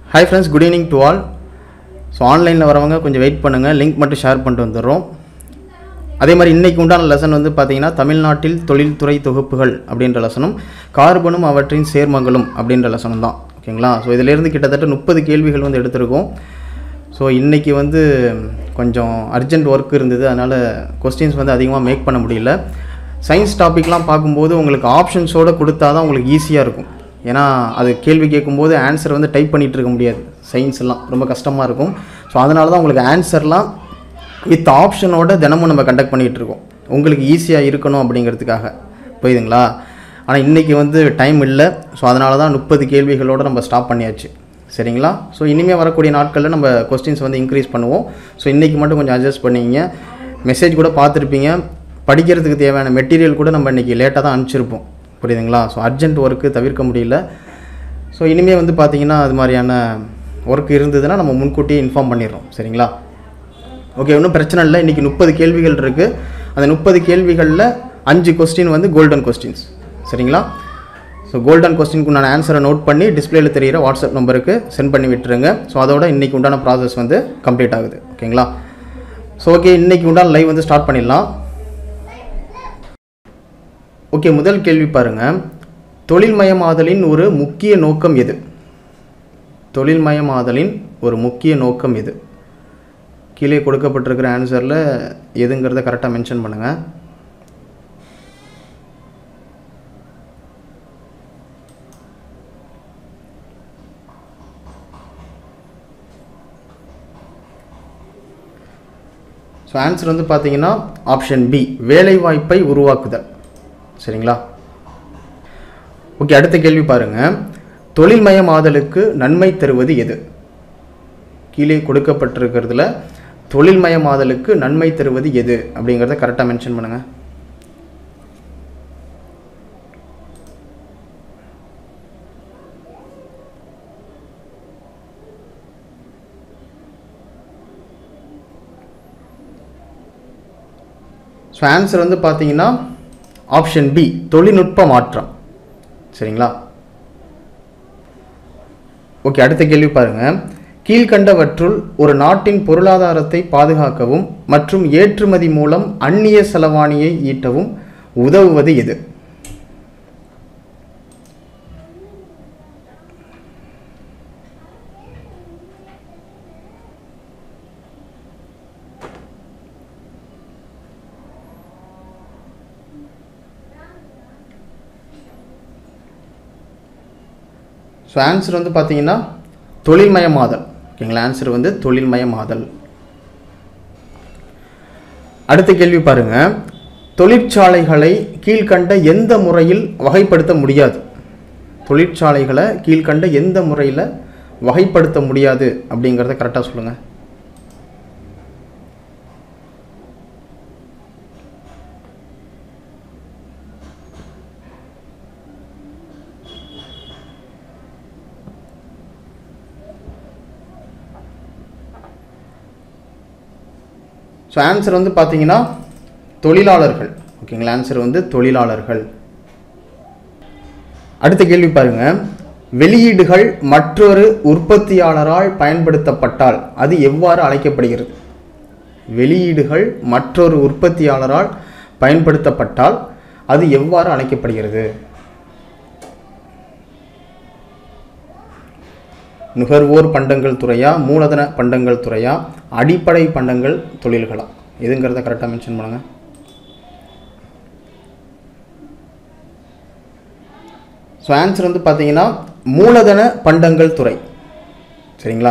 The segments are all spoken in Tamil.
hi friends good evening to all so ஆன்லைனில் வரவங்க கொஞ்சம் வெயிட் பண்ணுங்கள் லிங்க் மட்டும் ஷேர் பண்ணிட்டு வந்துடுறோம் அதே மாதிரி இன்றைக்கி உண்டான லெசன் வந்து பார்த்தீங்கன்னா தமிழ்நாட்டில் தொழில்துறை தொகுப்புகள் அப்படின்ற லெசனும் கார்பனும் அவற்றின் சேர்மங்களும் அப்படின்ற லெசனும் தான் ஓகேங்களா ஸோ இதிலேருந்து கிட்டத்தட்ட முப்பது கேள்விகள் வந்து எடுத்திருக்கோம் ஸோ இன்றைக்கி வந்து கொஞ்சம் அர்ஜென்ட் ஒர்க் இருந்தது அதனால் கொஸ்டின்ஸ் வந்து அதிகமாக மேக் பண்ண முடியல சயின்ஸ் டாபிக்லாம் பார்க்கும்போது உங்களுக்கு ஆப்ஷன்ஸோடு கொடுத்தா தான் உங்களுக்கு ஈஸியாக இருக்கும் ஏன்னா அது கேள்வி கேட்கும்போது ஆன்சர் வந்து டைப் பண்ணிகிட்டு இருக்க முடியாது சயின்ஸ் எல்லாம் ரொம்ப கஷ்டமாக இருக்கும் ஸோ அதனால தான் உங்களுக்கு ஆன்சர்லாம் வித் ஆப்ஷனோட தினமும் நம்ம கண்டக்ட் பண்ணிகிட்டு இருக்கோம் உங்களுக்கு ஈஸியாக இருக்கணும் அப்படிங்கிறதுக்காக புரியுதுங்களா ஆனால் இன்றைக்கி வந்து டைம் இல்லை ஸோ அதனால தான் முப்பது கேள்விகளோடு நம்ம ஸ்டாப் பண்ணியாச்சு சரிங்களா ஸோ இனிமேல் வரக்கூடிய நாட்களில் நம்ம கொஸ்டின்ஸ் வந்து இன்க்ரீஸ் பண்ணுவோம் ஸோ இன்றைக்கி மட்டும் கொஞ்சம் அட்ஜஸ்ட் பண்ணிங்க மெசேஜ் கூட பார்த்துருப்பீங்க படிக்கிறதுக்கு தேவையான மெட்டீரியல் கூட நம்ம இன்றைக்கி லேட்டாக தான் அனுப்பிச்சிருப்போம் புரியுதுங்களா ஸோ அர்ஜென்ட் ஒர்க்கு தவிர்க்க முடியல ஸோ இனிமேல் வந்து பார்த்தீங்கன்னா அது மாதிரியான ஒர்க் இருந்ததுன்னா நம்ம முன்கூட்டியே இன்ஃபார்ம் பண்ணிடுறோம் சரிங்களா ஓகே ஒன்றும் பிரச்சனை இல்லை இன்றைக்கி முப்பது கேள்விகள் இருக்குது அந்த முப்பது கேள்விகளில் அஞ்சு கொஸ்டின் வந்து கோல்டன் கொஸ்டின்ஸ் சரிங்களா ஸோ கோல்டன் கொஸ்டினுக்கு உண்டான ஆன்சரை நோட் பண்ணி டிஸ்பிளேல தெரிகிற வாட்ஸ்அப் நம்பருக்கு சென்ட் பண்ணி விட்டுருங்க ஸோ அதோட இன்றைக்கி உண்டான ப்ராசஸ் வந்து கம்ப்ளீட் ஆகுது ஓகேங்களா ஸோ ஓகே இன்றைக்கி உண்டான லைவ் வந்து ஸ்டார்ட் பண்ணிடலாம் ஓகே முதல் கேள்வி பாருங்கள் தொழில்மயமாதலின் ஒரு முக்கிய நோக்கம் எது தொழில்மயமாதலின் ஒரு முக்கிய நோக்கம் எது கீழே கொடுக்கப்பட்டிருக்கிற ஆன்சரில் எதுங்கிறத கரெக்டாக மென்ஷன் பண்ணுங்கள் ஸோ ஆன்சர் வந்து பார்த்தீங்கன்னா ஆப்ஷன் பி வேலைவாய்ப்பை உருவாக்குதல் சரிங்களா ஓகே அடுத்த கேள்வி பாருங்கள் தொழில்மயமாதலுக்கு நன்மை தருவது எது கீழே கொடுக்கப்பட்டிருக்கிறதுல தொழில்மயமாதலுக்கு நன்மை தருவது எது அப்படிங்கிறத கரெக்டாக மென்ஷன் பண்ணுங்கள் ஸோ ஆன்சர் வந்து பார்த்தீங்கன்னா ஆப்ஷன் பி தொழில்நுட்ப மாற்றம் சரிங்களா ஓகே அடுத்த கேள்வி பாருங்கள் கீழ்கண்டவற்றுள் ஒரு நாட்டின் பொருளாதாரத்தை பாதுகாக்கவும் மற்றும் ஏற்றுமதி மூலம் அந்நிய செலவாணியை ஈட்டவும் உதவுவது எது ஸோ ஆன்சர் வந்து பார்த்தீங்கன்னா தொழில்மயமாதல் ஓகேங்களா ஆன்சர் வந்து தொழில்மயமாதல் அடுத்த கேள்வி பாருங்க தொழிற்சாலைகளை கீழ்கண்ட எந்த முறையில் வகைப்படுத்த முடியாது தொழிற்சாலைகளை கீழ்கண்ட எந்த முறையில் வகைப்படுத்த முடியாது அப்படிங்கிறத கரெக்டாக சொல்லுங்கள் ஸோ ஆன்சர் வந்து பார்த்தீங்கன்னா தொழிலாளர்கள் ஓகேங்களா ஆன்சர் வந்து தொழிலாளர்கள் அடுத்த கேள்வி பாருங்க வெளியீடுகள் மற்றொரு உற்பத்தியாளரால் பயன்படுத்தப்பட்டால் அது எவ்வாறு அழைக்கப்படுகிறது வெளியீடுகள் மற்றொரு உற்பத்தியாளரால் பயன்படுத்தப்பட்டால் அது எவ்வாறு அழைக்கப்படுகிறது நுகர்வோர் பண்டங்கள் துறையா மூலதன பண்டங்கள் துறையா அடிப்படை பண்டங்கள் தொழில்களா எதுங்கிறத கரெக்டாக மென்ஷன் பண்ணுங்க ஸோ ஆன்சர் வந்து பார்த்தீங்கன்னா மூலதன பண்டங்கள் துறை சரிங்களா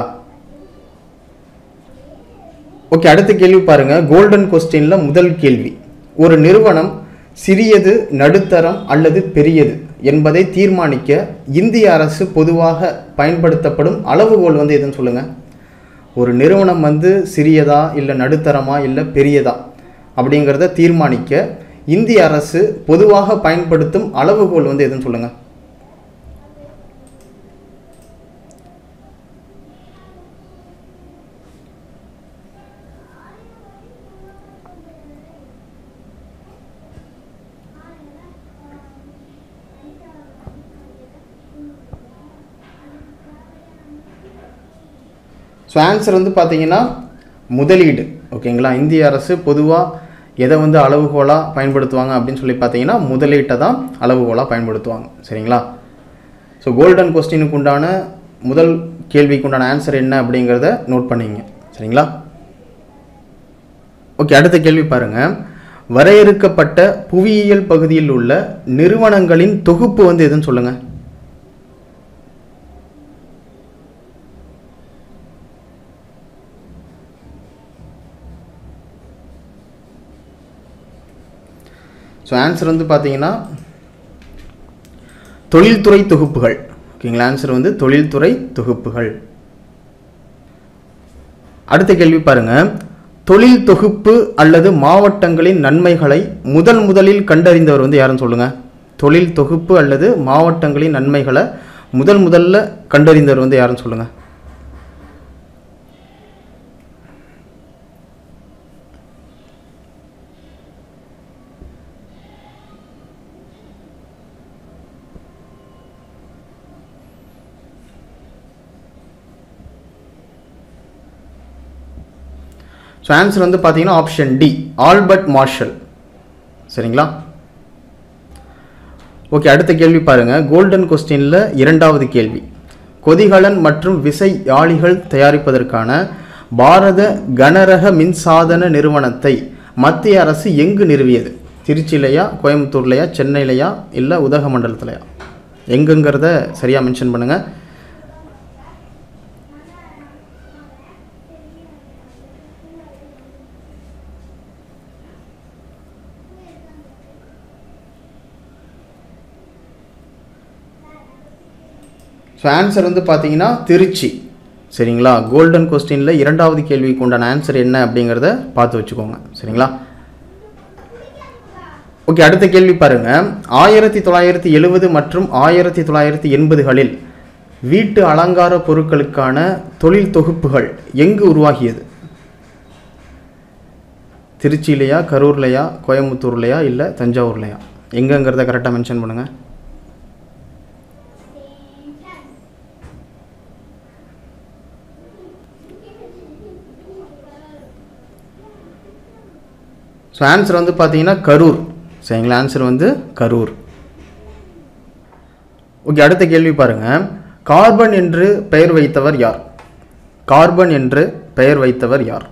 ஓகே அடுத்த கேள்வி பாருங்க கோல்டன் கொஸ்டின்ல முதல் கேள்வி ஒரு நிறுவனம் சிறியது நடுத்தரம் அல்லது பெரியது என்பதை தீர்மானிக்க இந்திய அரசு பொதுவாக பயன்படுத்தப்படும் அளவுகோல் வந்து எதுன்னு சொல்லுங்க ஒரு நிறுவனம் வந்து சிறியதா இல்லை நடுத்தரமா இல்லை பெரியதா அப்படிங்கிறத தீர்மானிக்க இந்திய அரசு பொதுவாக பயன்படுத்தும் அளவுகோல் வந்து எதுன்னு சொல்லுங்க ஸோ ஆன்சர் வந்து பார்த்தீங்கன்னா முதலீடு ஓகேங்களா இந்திய அரசு பொதுவாக எதை வந்து அளவுகோலாக பயன்படுத்துவாங்க அப்படின்னு சொல்லி பார்த்தீங்கன்னா முதலீட்டை தான் அளவுகோலாக பயன்படுத்துவாங்க சரிங்களா ஸோ கோல்டன் கொஸ்டினுக்கு உண்டான முதல் கேள்விக்கு உண்டான ஆன்சர் என்ன அப்படிங்கிறத நோட் பண்ணிங்க சரிங்களா ஓகே அடுத்த கேள்வி பாருங்க வரையறுக்கப்பட்ட புவியியல் பகுதியில் உள்ள நிறுவனங்களின் தொகுப்பு வந்து எதுன்னு சொல்லுங்க ஸோ ஆன்சர் வந்து பார்த்தீங்கன்னா தொழில்துறை தொகுப்புகள் ஓகேங்களா ஆன்சர் வந்து தொழில்துறை தொகுப்புகள் அடுத்த கேள்வி பாருங்க தொழில் தொகுப்பு அல்லது மாவட்டங்களின் நன்மைகளை முதல் முதலில் கண்டறிந்தவர் வந்து யாருன்னு சொல்லுங்க தொழில் தொகுப்பு அல்லது மாவட்டங்களின் நன்மைகளை முதல் முதல்ல கண்டறிந்தவர் வந்து யாருன்னு சொல்லுங்க ஸோ ஆன்சர் வந்து பார்த்தீங்கன்னா ஆப்ஷன் டி ஆல்பர்ட் மார்ஷல் சரிங்களா ஓகே அடுத்த கேள்வி பாருங்க கோல்டன் கொஸ்டினில் இரண்டாவது கேள்வி கொதிகலன் மற்றும் விசை யாழிகள் தயாரிப்பதற்கான பாரத கனரக மின்சாதன நிறுவனத்தை மத்திய அரசு எங்கு நிறுவியது திருச்சியிலையா கோயம்புத்தூர்லையா சென்னையிலையா இல்லை உதகமண்டலத்திலையா எங்குங்கிறத சரியாக மென்ஷன் பண்ணுங்கள் ஸோ ஆன்சர் வந்து பார்த்தீங்கன்னா திருச்சி சரிங்களா கோல்டன் கொஸ்டினில் இரண்டாவது கேள்விக்கு உண்டான ஆன்சர் என்ன அப்படிங்கிறத பார்த்து வச்சுக்கோங்க சரிங்களா ஓகே அடுத்த கேள்வி பாருங்க ஆயிரத்தி தொள்ளாயிரத்தி எழுபது மற்றும் ஆயிரத்தி தொள்ளாயிரத்தி எண்பதுகளில் வீட்டு அலங்கார பொருட்களுக்கான தொழில் தொகுப்புகள் எங்கு உருவாகியது திருச்சியிலையா கரூர்லையா கோயம்புத்தூர்லையா இல்லை தஞ்சாவூர்லையா எங்கங்கிறத கரெக்டாக மென்ஷன் பண்ணுங்கள் ஸோ ஆன்சர் வந்து பார்த்தீங்கன்னா கரூர் சரிங்களா ஆன்சர் வந்து கரூர் ஓகே அடுத்த கேள்வி பாருங்க கார்பன் என்று பெயர் வைத்தவர் யார் கார்பன் என்று பெயர் வைத்தவர் யார்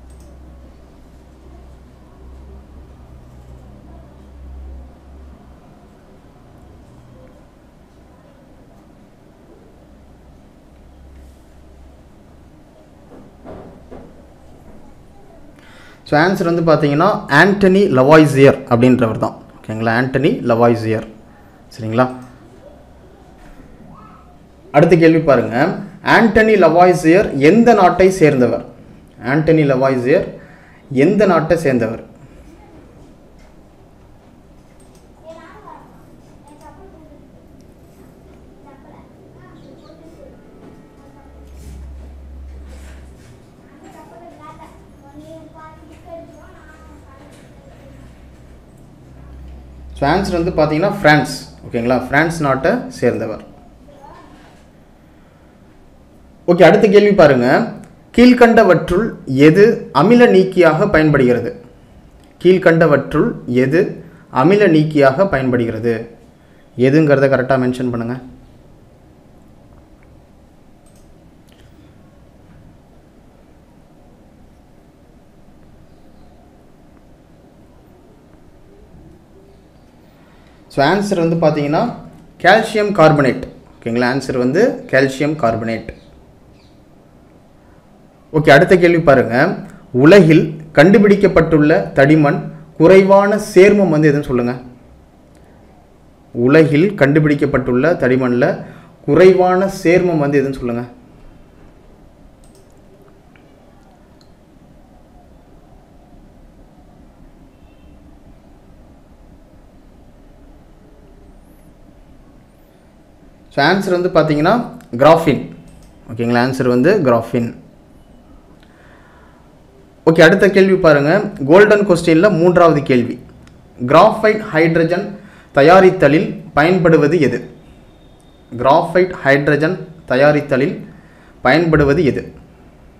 ஸோ ஆன்சர் வந்து பார்த்தீங்கன்னா ஆண்டனி லவாய்சியர் அப்படின்றவர் தான் ஓகேங்களா ஆண்டனி லவாய்சியர் சரிங்களா அடுத்த கேள்வி பாருங்க ஆண்டனி லவாய்சியர் எந்த நாட்டை சேர்ந்தவர் ஆண்டனி லவாய்சியர் எந்த நாட்டை சேர்ந்தவர் ஸோ ஆன்சர் வந்து பார்த்தீங்கன்னா ஃப்ரான்ஸ் ஓகேங்களா ஃப்ரான்ஸ் நாட்டை சேர்ந்தவர் ஓகே அடுத்த கேள்வி பாருங்க கீழ்கண்டவற்றுள் எது அமில நீக்கியாக பயன்படுகிறது கீழ்கண்டவற்றுள் எது அமில நீக்கியாக பயன்படுகிறது எதுங்கிறத கரெக்டாக மென்ஷன் பண்ணுங்க ஸோ ஆன்சர் வந்து பார்த்தீங்கன்னா கால்சியம் கார்பனேட் ஓகேங்களா ஆன்சர் வந்து கால்சியம் கார்பனேட் ஓகே அடுத்த கேள்வி பாருங்க உலகில் கண்டுபிடிக்கப்பட்டுள்ள தடிமன் குறைவான சேர்மம் வந்து எதுன்னு சொல்லுங்க உலகில் கண்டுபிடிக்கப்பட்டுள்ள தடிமன்ல குறைவான சேர்மம் வந்து எதுன்னு சொல்லுங்க ஸோ ஆன்சர் வந்து பார்த்தீங்கன்னா கிராஃபின் ஓகேங்களா ஆன்சர் வந்து கிராஃபின் ஓகே அடுத்த கேள்வி பாருங்க கோல்டன் கொஸ்டினில் மூன்றாவது கேள்வி கிராஃபைட் ஹைட்ரஜன் தயாரித்தலில் பயன்படுவது எது கிராஃபைட் ஹைட்ரஜன் தயாரித்தலில் பயன்படுவது எது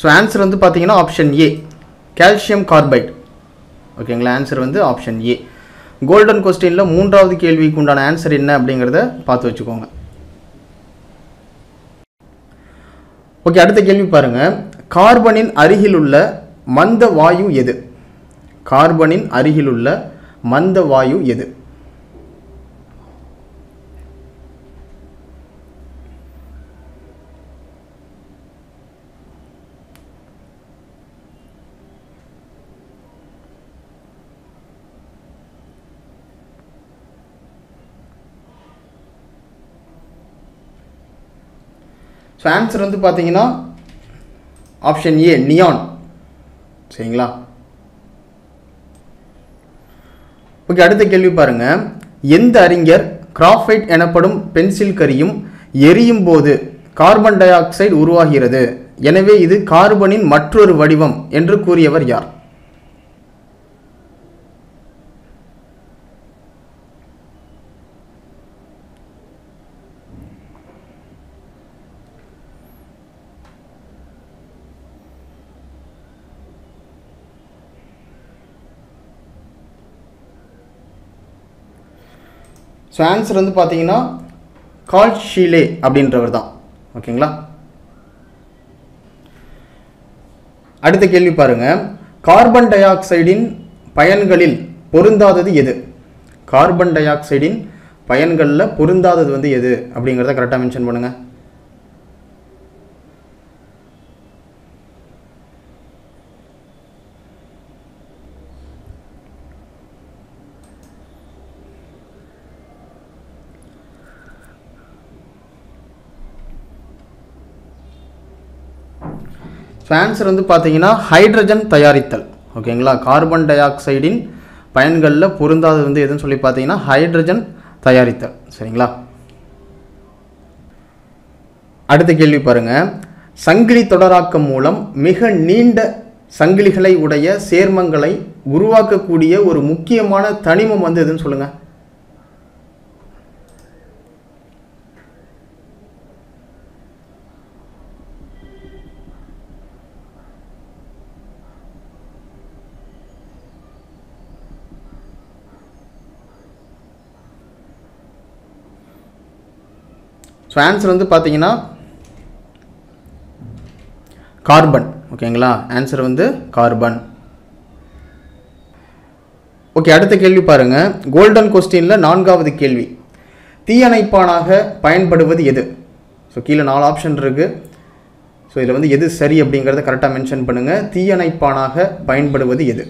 ஸோ ஆன்சர் வந்து பார்த்தீங்கன்னா ஆப்ஷன் ஏ கால்சியம் கார்பைட் ஓகேங்களா ஆன்சர் வந்து ஆப்ஷன் ஏ கோல்டன் கொஸ்டினில் மூன்றாவது கேள்விக்கு உண்டான ஆன்சர் என்ன அப்படிங்கிறத பார்த்து வச்சுக்கோங்க ஓகே அடுத்த கேள்வி பாருங்க கார்பனின் அருகிலுள்ள மந்த வாயு எது கார்பனின் அருகிலுள்ள மந்த வாயு எது ஸோ ஆன்சர் வந்து பார்த்தீங்கன்னா ஆப்ஷன் ஏ நியான் சரிங்களா ஓகே அடுத்த கேள்வி பாருங்க எந்த அறிஞர் கிராஃபைட் எனப்படும் பென்சில் கரியும் எரியும் போது கார்பன் டை ஆக்சைடு உருவாகிறது எனவே இது கார்பனின் மற்றொரு வடிவம் என்று கூறியவர் யார் ஸோ ஆன்சர் வந்து பார்த்தீங்கன்னா கால் ஷீலே அப்படின்றவர் தான் ஓகேங்களா அடுத்த கேள்வி பாருங்க கார்பன் டை ஆக்சைடின் பயன்களில் பொருந்தாதது எது கார்பன் டை ஆக்சைடின் பயன்களில் பொருந்தாதது வந்து எது அப்படிங்கிறத கரெக்டாக மென்ஷன் பண்ணுங்க ஸோ ஆன்சர் வந்து பார்த்தீங்கன்னா ஹைட்ரஜன் தயாரித்தல் ஓகேங்களா கார்பன் டை ஆக்சைடின் பயன்களில் பொருந்தாதது வந்து எதுன்னு சொல்லி பார்த்தீங்கன்னா ஹைட்ரஜன் தயாரித்தல் சரிங்களா அடுத்த கேள்வி பாருங்க சங்கிலி தொடராக்கம் மூலம் மிக நீண்ட சங்கிலிகளை உடைய சேர்மங்களை உருவாக்கக்கூடிய ஒரு முக்கியமான தனிமம் வந்து எதுன்னு சொல்லுங்க ஸோ ஆன்சர் வந்து பார்த்தீங்கன்னா கார்பன் ஓகேங்களா ஆன்சர் வந்து கார்பன் ஓகே அடுத்த கேள்வி பாருங்க கோல்டன் கொஸ்டினில் நான்காவது கேள்வி தீயணைப்பானாக பயன்படுவது எது ஸோ கீழே நாலு ஆப்ஷன் இருக்கு ஸோ இதில் வந்து எது சரி அப்படிங்கிறத கரெக்டாக மென்ஷன் பண்ணுங்கள் தீயணைப்பானாக பயன்படுவது எது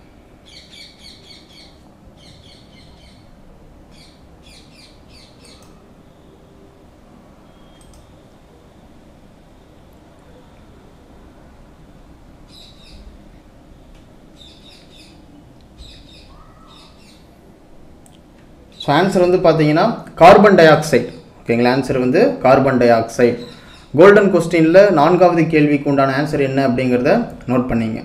ஸோ ஆன்சர் வந்து பார்த்தீங்கன்னா கார்பன் டை ஆக்சைடு ஓகேங்களா ஆன்சர் வந்து கார்பன் டை ஆக்சைடு கோல்டன் கொஸ்டினில் நான்காவது கேள்விக்கு உண்டான ஆன்சர் என்ன அப்படிங்கிறத நோட் பண்ணிங்க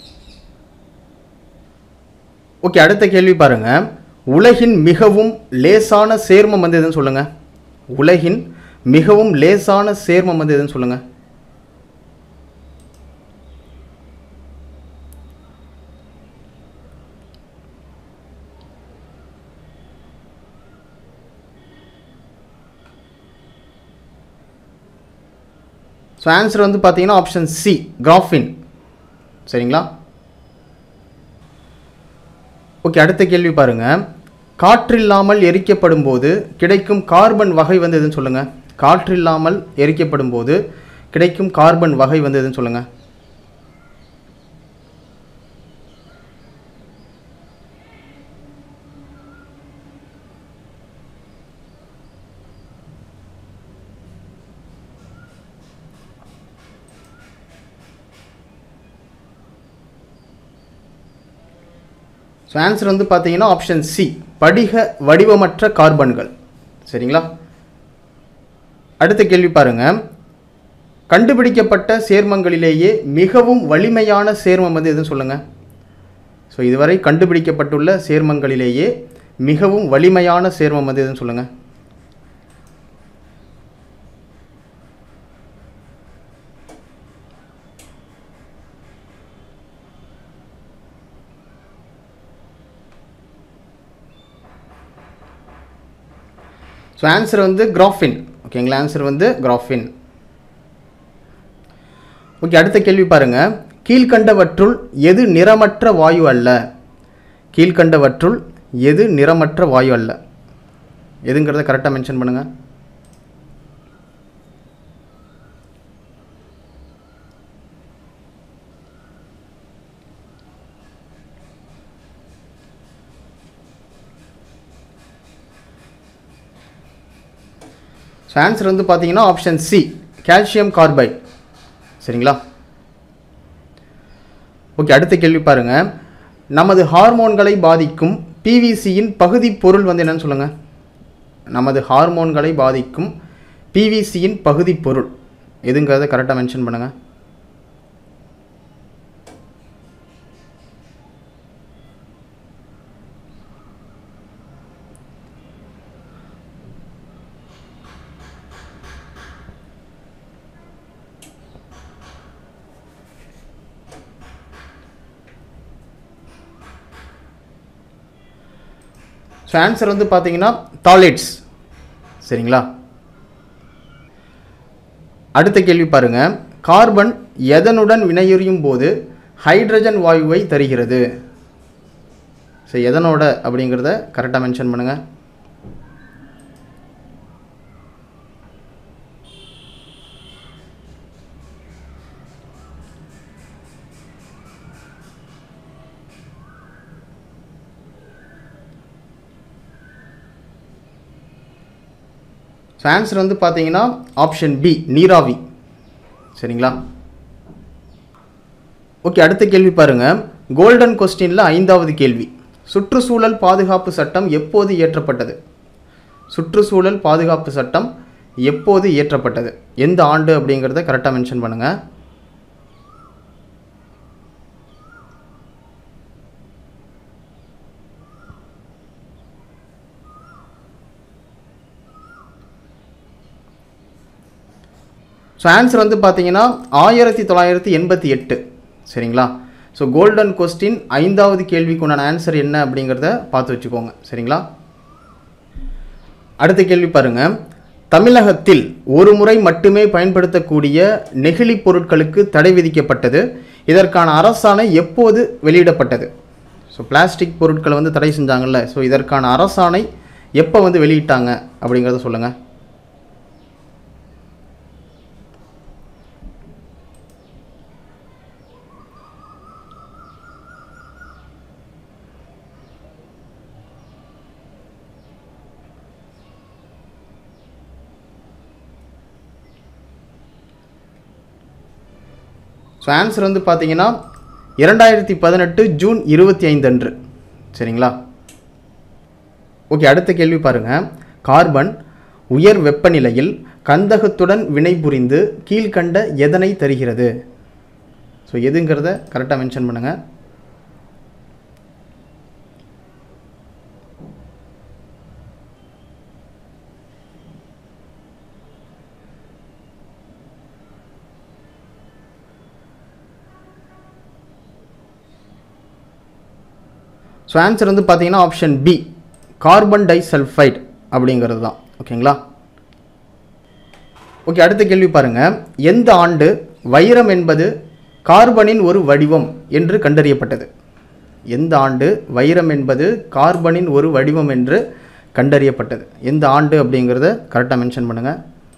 ஓகே அடுத்த கேள்வி பாருங்க உலகின் மிகவும் லேசான சேர்மம் வந்து எதுன்னு சொல்லுங்க உலகின் மிகவும் லேசான சேர்மம் வந்து எதுன்னு சொல்லுங்க ஸோ ஆன்சர் வந்து பார்த்தீங்கன்னா ஆப்ஷன் சி கிராஃபின் சரிங்களா ஓகே அடுத்த கேள்வி பாருங்க காற்றில்லாமல் எரிக்கப்படும் போது கிடைக்கும் கார்பன் வகை வந்து எதுன்னு சொல்லுங்க காற்றில்லாமல் எரிக்கப்படும் போது கிடைக்கும் கார்பன் வகை வந்து எதுன்னு சொல்லுங்க ஸோ ஆன்சர் வந்து பார்த்தீங்கன்னா ஆப்ஷன் சி படிக வடிவமற்ற கார்பன்கள் சரிங்களா அடுத்த கேள்வி பாருங்க கண்டுபிடிக்கப்பட்ட சேர்மங்களிலேயே மிகவும் வலிமையான சேர்மம் வந்து எதுன்னு சொல்லுங்க ஸோ இதுவரை கண்டுபிடிக்கப்பட்டுள்ள சேர்மங்களிலேயே மிகவும் வலிமையான சேர்மம் வந்து எதுன்னு சொல்லுங்க ஸோ ஆன்சர் வந்து கிராஃபின் ஓகேங்களா ஆன்சர் வந்து கிராஃபின் ஓகே அடுத்த கேள்வி பாருங்க கீழ்கண்டவற்றுள் எது நிறமற்ற வாயு அல்ல கீழ்கண்டவற்றுள் எது நிறமற்ற வாயு அல்ல எதுங்கிறத கரெக்டாக மென்ஷன் பண்ணுங்கள் ஸோ ஆன்சர் வந்து பார்த்தீங்கன்னா ஆப்ஷன் சி கால்சியம் கார்பைட் சரிங்களா ஓகே அடுத்த கேள்வி பாருங்க நமது ஹார்மோன்களை பாதிக்கும் பிவிசியின் பகுதி பொருள் வந்து என்னன்னு சொல்லுங்க நமது ஹார்மோன்களை பாதிக்கும் பிவிசியின் பகுதி பொருள் எதுங்கிறத கரெக்டாக மென்ஷன் பண்ணுங்க ஸோ ஆன்சர் வந்து பார்த்தீங்கன்னா தாலேட்ஸ் சரிங்களா அடுத்த கேள்வி பாருங்க கார்பன் எதனுடன் வினையுறியும் போது ஹைட்ரஜன் வாயுவை தருகிறது ஸோ எதனோட அப்படிங்கிறத கரெக்டாக மென்ஷன் பண்ணுங்கள் ஸோ ஆன்சர் வந்து பார்த்தீங்கன்னா ஆப்ஷன் பி நீராவி சரிங்களா ஓகே அடுத்த கேள்வி பாருங்க கோல்டன் கொஸ்டினில் ஐந்தாவது கேள்வி சுற்றுச்சூழல் பாதுகாப்பு சட்டம் எப்போது இயற்றப்பட்டது சுற்றுச்சூழல் பாதுகாப்பு சட்டம் எப்போது இயற்றப்பட்டது எந்த ஆண்டு அப்படிங்கிறத கரெக்டாக மென்ஷன் பண்ணுங்கள் ஸோ ஆன்சர் வந்து பார்த்தீங்கன்னா ஆயிரத்தி தொள்ளாயிரத்தி எண்பத்தி எட்டு சரிங்களா ஸோ கோல்டன் கொஸ்டின் ஐந்தாவது கேள்விக்கு உண்டான ஆன்சர் என்ன அப்படிங்கிறத பார்த்து வச்சுக்கோங்க சரிங்களா அடுத்த கேள்வி பாருங்க தமிழகத்தில் ஒரு முறை மட்டுமே பயன்படுத்தக்கூடிய நெகிழி பொருட்களுக்கு தடை விதிக்கப்பட்டது இதற்கான அரசாணை எப்போது வெளியிடப்பட்டது ஸோ பிளாஸ்டிக் பொருட்களை வந்து தடை செஞ்சாங்கல்ல ஸோ இதற்கான அரசாணை எப்போ வந்து வெளியிட்டாங்க அப்படிங்கிறத சொல்லுங்கள் ஸோ ஆன்சர் வந்து பார்த்தீங்கன்னா இரண்டாயிரத்தி பதினெட்டு ஜூன் இருபத்தி ஐந்து அன்று சரிங்களா ஓகே அடுத்த கேள்வி பாருங்கள் கார்பன் உயர் வெப்பநிலையில் கந்தகத்துடன் வினைபுரிந்து கீழ்கண்ட எதனை தருகிறது ஸோ எதுங்கிறத கரெக்டாக மென்ஷன் பண்ணுங்கள் ஸோ ஆன்சர் வந்து பார்த்தீங்கன்னா option B carbon disulphide அப்படிங்கிறது தான் ஓகேங்களா ஓகே அடுத்த கேள்வி பாருங்க எந்த ஆண்டு வைரம் என்பது கார்பனின் ஒரு வடிவம் என்று கண்டறியப்பட்டது எந்த ஆண்டு வைரம் என்பது கார்பனின் ஒரு வடிவம் என்று கண்டறியப்பட்டது எந்த ஆண்டு அப்படிங்கிறத கரெக்டாக மென்ஷன் பண்ணுங்கள்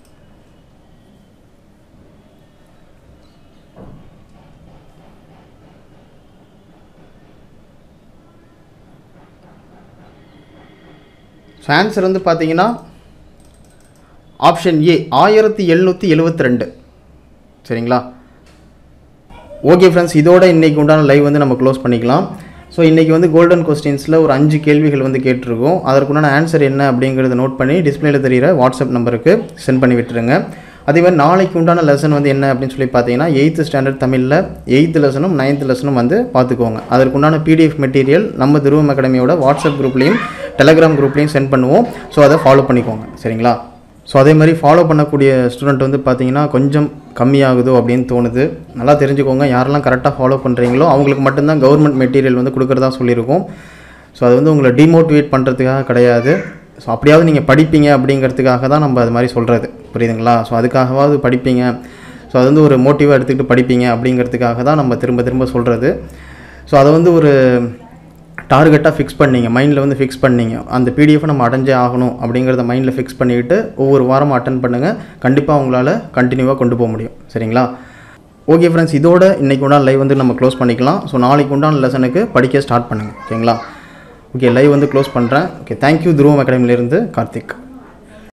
ஸோ ஆன்சர் வந்து பார்த்தீங்கன்னா ஆப்ஷன் ஏ ஆயிரத்தி எழுநூற்றி எழுவத்தி ரெண்டு சரிங்களா ஓகே ஃப்ரெண்ட்ஸ் இதோட இன்றைக்கி உண்டான லைவ் வந்து நம்ம க்ளோஸ் பண்ணிக்கலாம் ஸோ இன்றைக்கி வந்து கோல்டன் கொஸ்டின்ஸில் ஒரு அஞ்சு கேள்விகள் வந்து கேட்டிருக்கோம் அதற்குண்டான ஆன்சர் என்ன அப்படிங்கிறத நோட் பண்ணி டிஸ்பிளேல தெரிகிற வாட்ஸ்அப் நம்பருக்கு சென்ட் பண்ணி விட்டுருங்க அதே மாதிரி நாளைக்கு உண்டான லெசன் வந்து என்ன அப்படின்னு சொல்லி பார்த்தீங்கன்னா எயித்து ஸ்டாண்டர்ட் தமிழில் எயித்து லெசனும் நைன்த் லெசனும் வந்து பார்த்துக்கோங்க அதற்குண்டான பிடிஎஃப் மெட்டீரியல் நம்ம துருவம் அகாடமியோட வாட்ஸ்அப் குரூப்லேயும் டெலகிராம் குரூப்லேயும் சென்ட் பண்ணுவோம் ஸோ அதை ஃபாலோ பண்ணிக்கோங்க சரிங்களா ஸோ அதே மாதிரி ஃபாலோ பண்ணக்கூடிய ஸ்டூடெண்ட் வந்து பார்த்தீங்கன்னா கொஞ்சம் கம்மியாகுதோ அப்படின்னு தோணுது நல்லா தெரிஞ்சுக்கோங்க யாரெல்லாம் கரெக்டாக ஃபாலோ பண்ணுறீங்களோ அவங்களுக்கு மட்டும்தான் கவர்மெண்ட் மெட்டீரியல் வந்து கொடுக்குறதா சொல்லியிருக்கோம் ஸோ அது வந்து உங்களை டிமோட்டிவேட் பண்ணுறதுக்காக கிடையாது ஸோ அப்படியாவது நீங்கள் படிப்பீங்க அப்படிங்கிறதுக்காக தான் நம்ம அது மாதிரி சொல்கிறது புரியுதுங்களா ஸோ அதுக்காகவாவது படிப்பீங்க ஸோ அது வந்து ஒரு மோட்டிவாக எடுத்துக்கிட்டு படிப்பீங்க அப்படிங்கிறதுக்காக தான் நம்ம திரும்ப திரும்ப சொல்கிறது ஸோ அதை வந்து ஒரு டார்கெட்டாக ஃபிக்ஸ் பண்ணீங்க மைண்டில் வந்து ஃபிக்ஸ் பண்ணீங்க அந்த பிடிஎஃப் நம்ம அடைஞ்சே ஆகணும் அப்படிங்கிறத மைண்டில் ஃபிக்ஸ் பண்ணிக்கிட்டு ஒவ்வொரு வாரமும் அட்டன் பண்ணுங்கள் கண்டிப்பாக உங்களால் கண்டினியூவாக கொண்டு போக முடியும் சரிங்களா ஓகே ஃப்ரெண்ட்ஸ் இதோட இன்றைக்கு உண்டான லைவ் வந்து நம்ம க்ளோஸ் பண்ணிக்கலாம் ஸோ நாளைக்கு உண்டான லெசனுக்கு படிக்க ஸ்டார்ட் பண்ணுங்கள் ஓகேங்களா ஓகே லைவ் வந்து க்ளோஸ் பண்ணுறேன் ஓகே தேங்க்யூ துருவம் அகாடமிலேருந்து கார்த்திக்